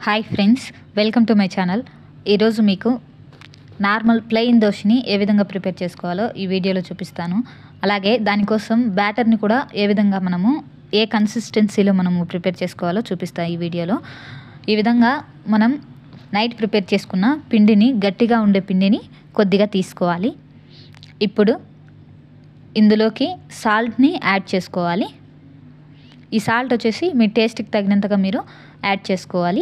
hi friends welcome to my channel ఈరోజు మీకు normal plain దోశని ఏ విధంగా ప్రిపేర్ చేసుకోవాలో ఈ వీడియోలో చూపిస్తాను అలాగే దానికోసం బ్యాటర్ని కూడా ఏ విధంగా మనము ఏ కన్సిస్టెన్సీలో మనము ప్రిపేర్ చేసుకోవాలో చూపిస్తాను ఈ వీడియోలో ఈ విధంగా మనం నైట్ ప్రిపేర్ చేసుకున్న పిండిని గట్టిగా ఉండే పిండిని కొద్దిగా తీసుకోవాలి ఇప్పుడు ఇందులోకి సాల్ట్ని యాడ్ చేసుకోవాలి ఈ సాల్ట్ వచ్చేసి మీ టేస్ట్కి తగినంతగా మీరు యాడ్ చేసుకోవాలి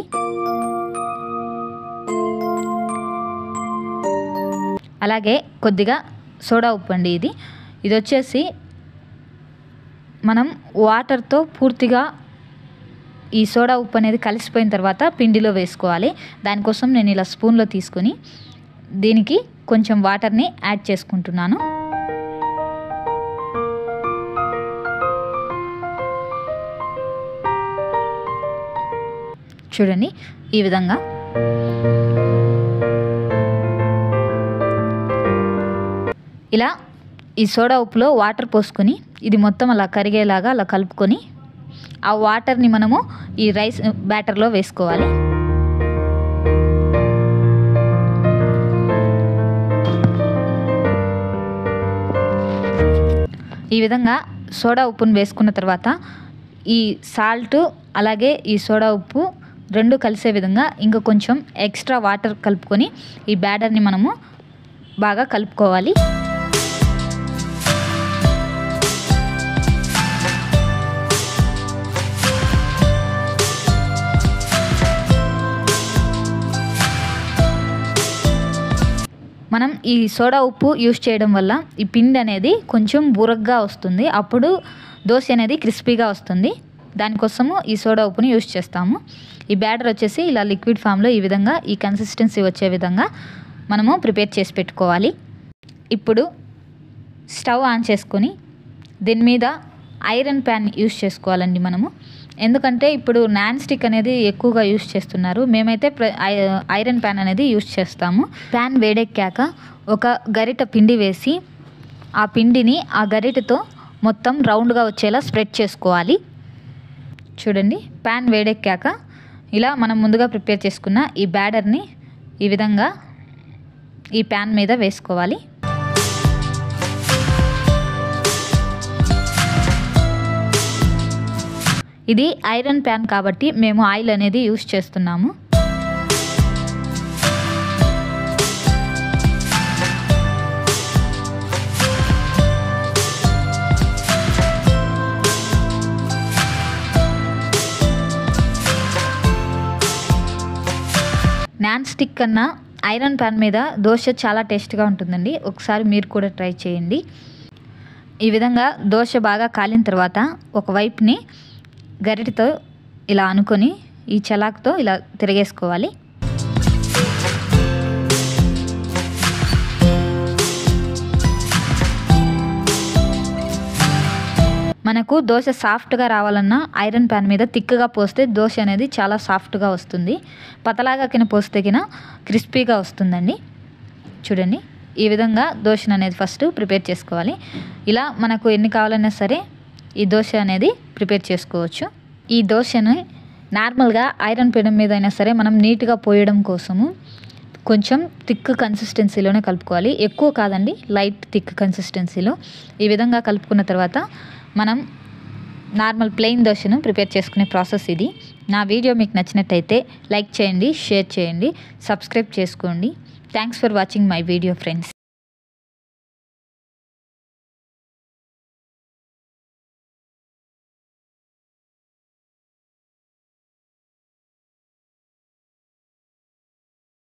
అలాగే కొద్దిగా సోడా ఉప్పు అండి ఇది ఇది వచ్చేసి మనం వాటర్తో పూర్తిగా ఈ సోడా ఉప్పు అనేది కలిసిపోయిన తర్వాత పిండిలో వేసుకోవాలి దానికోసం నేను ఇలా స్పూన్లో తీసుకొని దీనికి కొంచెం వాటర్ని యాడ్ చేసుకుంటున్నాను చూడండి ఈ విధంగా ఇలా ఈ సోడా ఉప్పులో వాటర్ పోసుకొని ఇది మొత్తం అలా కరిగేలాగా అలా కలుపుకొని ఆ వాటర్ని మనము ఈ రైస్ బ్యాటర్లో వేసుకోవాలి ఈ విధంగా సోడా ఉప్పును వేసుకున్న తర్వాత ఈ సాల్ట్ అలాగే ఈ సోడా ఉప్పు రెండు కలిసే విధంగా ఇంకా కొంచెం ఎక్స్ట్రా వాటర్ కలుపుకొని ఈ బ్యాటర్ని మనము బాగా కలుపుకోవాలి మనం ఈ సోడా ఉప్పు యూస్ చేయడం వల్ల ఈ పిండి అనేది కొంచెం బురగ్గా వస్తుంది అప్పుడు దోశ అనేది క్రిస్పీగా వస్తుంది దానికోసము ఈ సోడా ఉప్పుని యూస్ చేస్తాము ఈ బ్యాటర్ వచ్చేసి ఇలా లిక్విడ్ ఫామ్లో ఈ విధంగా ఈ కన్సిస్టెన్సీ వచ్చే విధంగా మనము ప్రిపేర్ చేసి పెట్టుకోవాలి ఇప్పుడు స్టవ్ ఆన్ చేసుకొని దీని మీద ఐరన్ ప్యాన్ యూస్ చేసుకోవాలండి మనము ఎందుకంటే ఇప్పుడు నాన్ స్టిక్ అనేది ఎక్కువగా యూస్ చేస్తున్నారు మేమైతే ఐరన్ ప్యాన్ అనేది యూస్ చేస్తాము ప్యాన్ వేడెక్కాక ఒక గరిట పిండి వేసి ఆ పిండిని ఆ గరిటతో మొత్తం రౌండ్గా వచ్చేలా స్ప్రెడ్ చేసుకోవాలి చూడండి ప్యాన్ వేడెక్కాక ఇలా మనం ముందుగా ప్రిపేర్ చేసుకున్న ఈ బ్యాడర్ని ఈ విధంగా ఈ ప్యాన్ మీద వేసుకోవాలి ఇది ఐరన్ ప్యాన్ కాబట్టి మేము ఆయిల్ అనేది యూస్ చేస్తున్నాము నాన్ స్టిక్ కన్నా ఐరన్ ప్యాన్ మీద దోశ చాలా టేస్ట్గా ఉంటుందండి ఒకసారి మీరు కూడా ట్రై చేయండి ఈ విధంగా దోశ బాగా కాలిన తర్వాత ఒక వైపుని గరిటతో ఇలా అనుకొని ఈ చలాక్తో ఇలా తిరగేసుకోవాలి మనకు దోశ సాఫ్ట్గా రావాలన్నా ఐరన్ ప్యాన్ మీద తిక్కగా పోస్తే దోశ అనేది చాలా సాఫ్ట్గా వస్తుంది పతలాగా కింద పోస్తే కిన క్రిస్పీగా వస్తుందండి చూడండి ఈ విధంగా దోశను అనేది ఫస్ట్ ప్రిపేర్ చేసుకోవాలి ఇలా మనకు ఎన్ని కావాలన్నా సరే ఈ దోశ అనేది ప్రిపేర్ చేసుకోవచ్చు ఈ దోశని నార్మల్గా ఐరన్ పెనం మీద అయినా సరే మనం నీట్గా పోయడం కోసము కొంచెం థిక్ కన్సిస్టెన్సీలోనే కలుపుకోవాలి ఎక్కువ కాదండి లైట్ థిక్ కన్సిస్టెన్సీలో ఈ విధంగా కలుపుకున్న తర్వాత మనం నార్మల్ ప్లెయిన్ దోశను ప్రిపేర్ చేసుకునే ప్రాసెస్ ఇది నా వీడియో మీకు నచ్చినట్టయితే లైక్ చేయండి షేర్ చేయండి సబ్స్క్రైబ్ చేసుకోండి thanks for watching my video friends